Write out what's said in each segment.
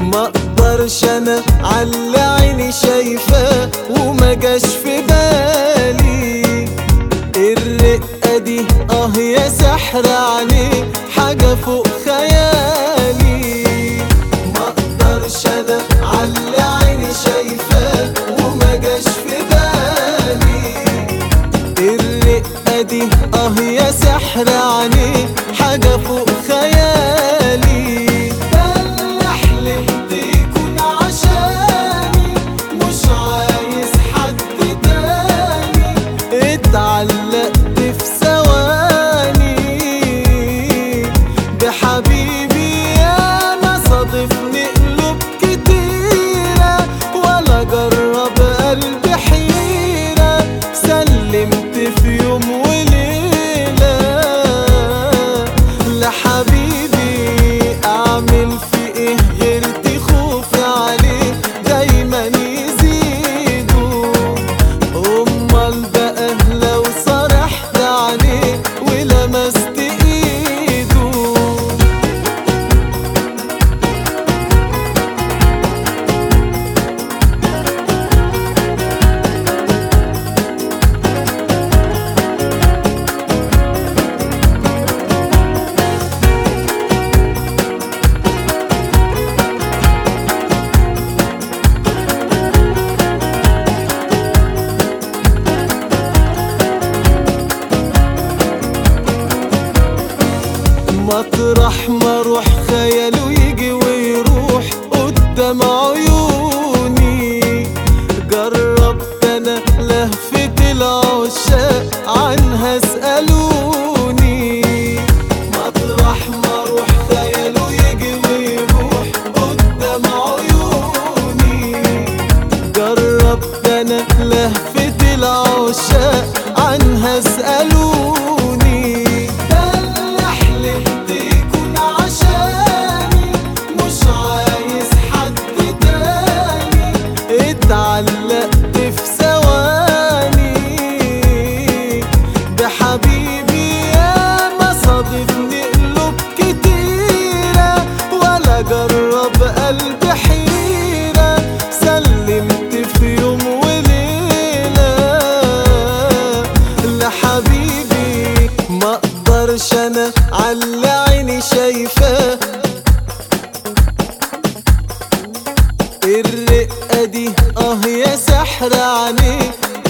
ما اقدرش انا على عيني شايفاه وما جاش في بالي الرقة دي اه يا سحر عليه حاجة فوق خيالي ما اقدرش انا على عيني شايفاه وما جاش في بالي الرقة دي اه يا سحر عليه حاجة فوق خيالي ده اللي حلمت يكون عشاني مش عايز حد تاني اتعلقت في ثواني بحبيبي انا صادفني قلوب كتيرة ولا جرب قلبي حيرة سلمت في يوم وليلة لحبيبي اعمل في ايه غيرتي خوفي عليه دايما يزيدوا امال بقى لو صرحت عليه ولمست ايده مطرح ما اروح خياله يجي ويروح قدام عيوني جربت انا لهفة العشاق عنها اسألوني مطرح ما اروح خياله يجي ويروح قدام عيوني جربت انا لهفة العشاق عنها اسألوني ده اللي حلمت يكون عشاني مش عايز حد تاني اتعلقت في ثواني بحبيبي ياما صادفني قلوب كتيرة ولا جرب قلبي حيرة سلمت في يوم وليلة لحبيبي ما اقدرش انا على عيني شايفاه الرقة دي اه يا سحر عليه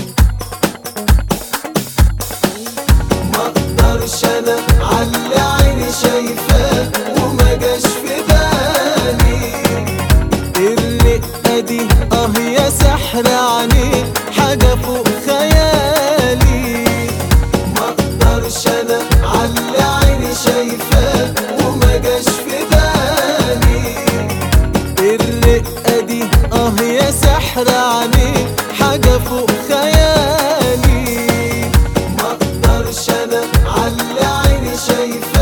ما اقدرش انا على عيني شايفاه وما جاش في بالي الرقة دي اه يا سحر عليه حاجة فوق خيالي ما اقدرش انا على عيني شايفاه وما جاش في بالي الرقة دي اه يا سحر عليه حاجة فوق خيالي ما اقدرش انا على عيني شايفاه